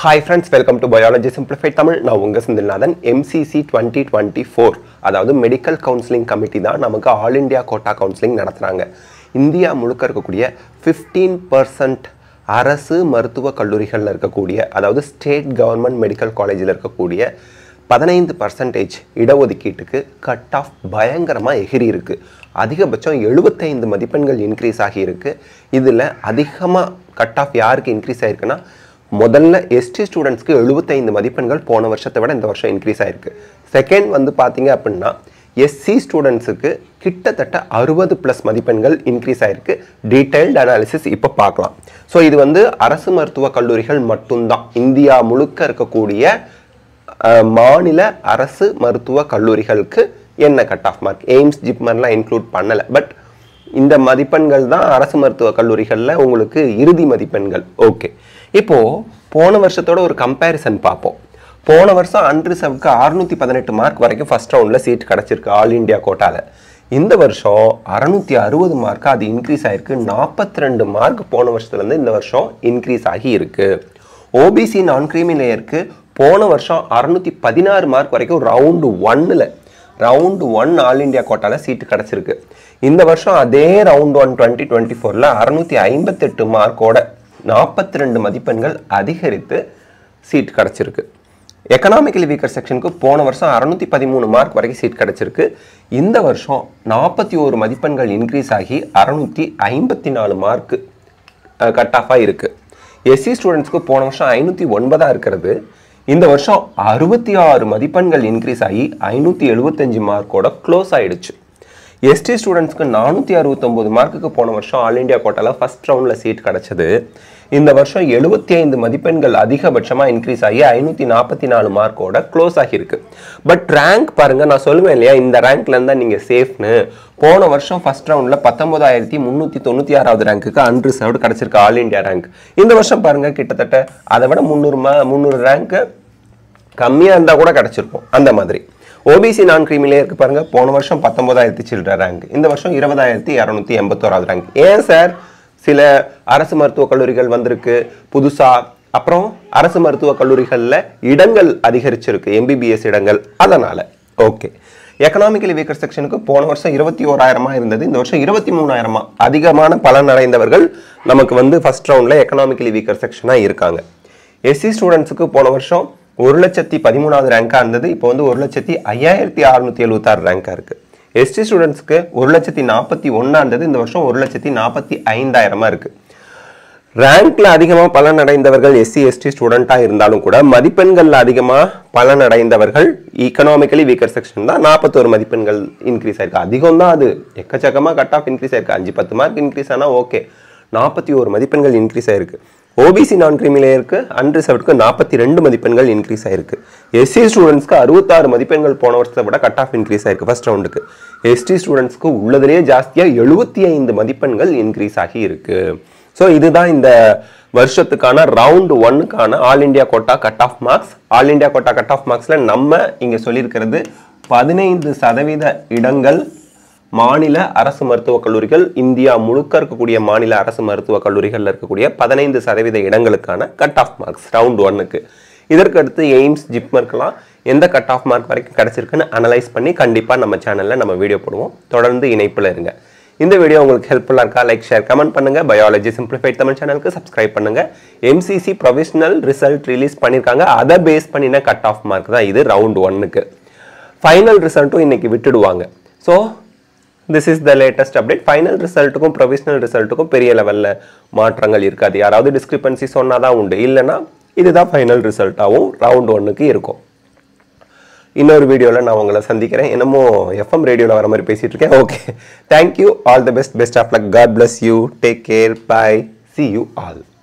hi friends welcome to biology simplified Tamil நான் உங்கள் Senthilnathan MCC twenty twenty four அதாவது medical counselling committee தான் நமக்கு ஆல் இந்தியா கோட்டா கவுன்சிலிங் நடத்துகிறாங்க இந்தியா முழுக்க இருக்கக்கூடிய ஃபிஃப்டீன் பர்சன்ட் அரசு மருத்துவக் கல்லூரிகளில் இருக்கக்கூடிய அதாவது ஸ்டேட் கவர்மெண்ட் மெடிக்கல் காலேஜில் இருக்கக்கூடிய பதினைந்து பர்சன்டேஜ் இடஒதுக்கீட்டுக்கு கட் ஆஃப் பயங்கரமாக எகிரி இருக்கு அதிகபட்சம் எழுபத்தைந்து மதிப்பெண்கள் இன்க்ரீஸ் ஆகியிருக்கு இதில் அதிகமாக கட் ஆஃப் யாருக்கு இன்க்ரீஸ் ஆயிருக்குன்னா முதல்ல எஸ்டி ஸ்டூடெண்ட்ஸ்க்கு எழுபத்தைந்து மதிப்பெண்கள் போன வருஷத்தை விட இந்த வருஷம் இன்க்ரீஸ் ஆயிருக்கு செகண்ட் வந்து பார்த்தீங்க அப்படின்னா எஸ்சி ஸ்டூடெண்ட்ஸுக்கு கிட்டத்தட்ட அறுபது ப்ளஸ் மதிப்பெண்கள் இன்க்ரீஸ் ஆயிருக்கு டீடைல்டு அனாலிசிஸ் இப்போ பார்க்கலாம் ஸோ இது வந்து அரசு மருத்துவக் கல்லூரிகள் மட்டும்தான் இந்தியா முழுக்க இருக்கக்கூடிய அஹ், மாநில அரசு மருத்துவ கல்லூரிகளுக்கு என்ன கட் ஆஃப் மார்க் எய்ம்ஸ் ஜிப்மர்லாம் இன்க்ளூட் பண்ணலை பட் இந்த மதிப்பெண்கள் தான் அரசு மருத்துவ கல்லூரிகளில் உங்களுக்கு இறுதி மதிப்பெண்கள் ஓகே இப்போ போன வருஷத்தோட ஒரு கம்பேரிசன் பார்ப்போம் போன வருஷம் அன்ரிசர்வ்க்கு அறுநூத்தி பதினெட்டு மார்க் வரைக்கும் ஃபர்ஸ்ட் ரவுண்டில் சீட் கிடச்சிருக்கு ஆல் இந்தியா கோட்டாவில் இந்த வருஷம் அறுநூத்தி அறுபது மார்க் அது இன்க்ரீஸ் ஆயிருக்கு நாற்பத்தி ரெண்டு மார்க் போன வருஷத்துலேருந்து இந்த வருஷம் இன்க்ரீஸ் ஆகி இருக்கு ஓபிசி நான் கிரீமி லேயருக்கு போன வருஷம் அறுநூத்தி பதினாறு மார்க் வரைக்கும் ரவுண்டு ஒன்னில் ரவுண்டு ஒன் ஆல் இந்தியா கோட்டாவில் சீட்டு கிடச்சிருக்கு இந்த வருஷம் அதே ரவுண்ட் ஒன் டுவெண்ட்டி டுவெண்ட்டி ஃபோரில் அறுநூத்தி ஐம்பத்தெட்டு மார்க்கோட நாற்பத்தி ரெண்டு மதிப்பெண்கள் அதிகரித்து சீட் கிடச்சிருக்கு எக்கனாமிக்கலி வீக்கர் செக்ஷனுக்கு போன வருஷம் அறுநூத்தி பதிமூணு மார்க் வரைக்கும் சீட் கிடச்சிருக்கு இந்த வருஷம் நாற்பத்தி ஒரு மதிப்பெண்கள் இன்க்ரீஸ் ஆகி அறுநூத்தி ஐம்பத்தி நாலு மார்க்கு கட் ஆஃபாக இருக்கு எஸ்சி ஸ்டூடெண்ட்ஸ்க்கு போன வருஷம் ஐநூற்றி ஒன்பதாக இருக்கிறது இந்த வருஷம் அறுபத்தி ஆறு மதிப்பெண்கள் இன்க்ரீஸ் ஆகி ஐநூற்றி எழுபத்தஞ்சு மார்க்கோட க்ளோஸ் ஆயிடுச்சு எஸ்டி ஸ்டூடெண்ட்ஸ்க்கு நானூற்றி அறுபத்தொம்போது மார்க்குக்கு போன வருஷம் ஆல் இந்தியா கோட்டாவில் ஃபர்ஸ்ட் ரவுண்டில் சீட் கிடச்சது இந்த வருஷம் எழுபத்தி ஐந்து மதிப்பெண்கள் அதிகபட்சமாக இன்க்ரீஸ் ஆகி ஐநூற்றி நாற்பத்தி நாலு மார்க்கோட க்ளோஸ் ஆகியிருக்கு பட் ரேங்க் பாருங்க நான் சொல்லுவேன் இல்லையா இந்த ரேங்க்ல இருந்தால் நீங்கள் சேஃப்னு போன வருஷம் ஃபர்ஸ்ட் ரவுண்டில் பத்தொன்பதாயிரத்தி முந்நூற்றி தொண்ணூற்றி ஆறாவது ரேங்க்குக்கு அன்ரிசர்வ்டு கிடச்சிருக்கு ஆல் இந்தியா ரேங்க் இந்த வருஷம் பாருங்க கிட்டத்தட்ட அதை விட முந்நூறு மா முந்நூறு ரேங்க்கு கம்மியாக இருந்தால் கூட கிடச்சிருக்கும் அந்த மாதிரி ஓபிசி நான் கிரீமிலே இருக்கு பாருங்க போன வருஷம் பத்தொன்பதாயிரத்தி சில்லற ரேங்க் இந்த வருஷம் இருபதாயிரத்தி இரநூத்தி எண்பத்தோராவது ரேங்க் ஏன் சார் சில அரசு மருத்துவக் கல்லூரிகள் வந்திருக்கு புதுசா அப்புறம் அரசு மருத்துவக் கல்லூரிகளில் இடங்கள் அதிகரிச்சிருக்கு எம்பிபிஎஸ் இடங்கள் அதனால ஓகே எக்கனாமிக்கலி வீக்கர் செக்ஷனுக்கு போன வருஷம் இருபத்தி ஓராயிரமா இருந்தது இந்த வருஷம் இருபத்தி மூணாயிரமா அதிகமான பலன் அடைந்தவர்கள் நமக்கு வந்து ஃபர்ஸ்ட் ரவுண்ட்ல எக்கனாமிக்கலி வீக்கர் செக்ஷனாக இருக்காங்க எஸ்சி ஸ்டூடெண்ட்ஸுக்கு போன வருஷம் ஒரு லட்சத்தி பதிமூணாவது ரேங்காக இருந்தது இப்போ வந்து ஒரு லட்சத்தி ஐயாயிரத்தி அறுநூத்தி எழுபத்தாறு ரேங்காக இருக்கு எஸ்டி ஸ்டூடெண்ட்ஸ்க்கு ஒரு லட்சத்தி நாற்பத்தி ஒன்றா இருந்தது இந்த வருஷம் ஒரு லட்சத்தி நாற்பத்தி ஐந்தாயிரமா இருக்கு ரேங்க்ல அதிகமாக பலன் அடைந்தவர்கள் எஸ்சி எஸ்டி ஸ்டூடெண்ட்டாக இருந்தாலும் கூட மதிப்பெண்கள்ல அதிகமாக பலன் அடைந்தவர்கள் economically வீக்கர் செக்ஷன் தான் நாற்பத்தோரு மதிப்பெண்கள் இன்க்ரீஸ் ஆயிருக்கு அதிகம் தான் அது எக்கச்சக்கமாக கட் ஆஃப் இன்க்ரீஸ் ஆயிருக்கு அஞ்சு பத்து மார்க் இன்க்ரீஸ் ஆனால் ஓகே நாற்பத்தி ஒரு மதிப்பெண்கள் இன்க்ரீஸ் ஆயிருக்கு ஓபிசி நான் கிரிமிலேயருக்கு அன்ரிசர்வ்டுக்கு நாற்பத்தி ரெண்டு மதிப்பெண்கள் இன்க்ரீஸ் ஆயிருக்கு எஸ்சி ஸ்டூடெண்ட்ஸ்க்கு அறுபத்தாறு மதிப்பெண்கள் போன வருஷத்தை விட கட் ஆஃப் இன்க்ரீஸ் ஆயிருக்கு ஃபர்ஸ்ட் ரவுண்டுக்கு எஸ்டி ஸ்டூடெண்ட்ஸ்க்கு உள்ளதுலேயே ஜாஸ்தியாக எழுபத்தி ஐந்து மதிப்பெண்கள் இன்க்ரீஸ் ஆகி இருக்கு ஸோ இதுதான் இந்த வருஷத்துக்கான ரவுண்ட் ஒன்னுக்கான all India quota cut off marks all India quota cut off மார்க்ஸில் நம்ம இங்கே சொல்லியிருக்கிறது பதினைந்து சதவீத இடங்கள் மாநில அரசு மருத்துவக் கல்லூரிகள் இந்தியா முழுக்க இருக்கக்கூடிய மாநில அரசு மருத்துவக் கல்லூரிகளில் இருக்கக்கூடிய பதினைந்து சதவீத இடங்களுக்கான கட் ஆஃப் மார்க்ஸ் ரவுண்ட் ஒன்னுக்கு இதற்கு அடுத்து எய்ம்ஸ் ஜிப்மர்க்கெல்லாம் எந்த கட் ஆஃப் மார்க் வரைக்கும் கிடைச்சிருக்குன்னு அனலைஸ் பண்ணி கண்டிப்பாக நம்ம சேனலில் நம்ம வீடியோ போடுவோம் தொடர்ந்து இணைப்பில் இருங்க இந்த வீடியோ உங்களுக்கு ஹெல்ப்ஃபுல்லாக இருக்கா லைக் ஷேர் கமெண்ட் பண்ணுங்க பயாலஜி சிம்பிளிஃபைட் தமிழ் சேனலுக்கு சப்ஸ்கிரைப் பண்ணுங்க எம்சிசி ப்ரொவிஷனல் ரிசல்ட் ரிலீஸ் பண்ணியிருக்காங்க அதை பேஸ் பண்ணின கட் ஆஃப் மார்க் தான் இது ரவுண்ட் ஒன்னுக்கு ஃபைனல் ரிசல்ட்டும் இன்னைக்கு விட்டுடுவாங்க so this is the latest update final ரிசல்ட்டுக்கும் ப்ரொவிஷனல் ரிசல்ட்டுக்கும் பெரிய லெவலில் மாற்றங்கள் இருக்காது யாராவது டிஸ்கிரிப்பன்சி சொன்னால் தான் உண்டு இல்லைன்னா இதுதான் ஃபைனல் ரிசல்ட்டாகவும் ரவுண்ட் ஒன்னுக்கு இருக்கும் இன்னொரு வீடியோவில் நான் உங்களை சந்திக்கிறேன் என்னமோ எஃப்எம் ரேடியோவில் வர மாதிரி பேசிகிட்டு இருக்கேன் okay thank you all the best best of luck God bless you take care bye see you all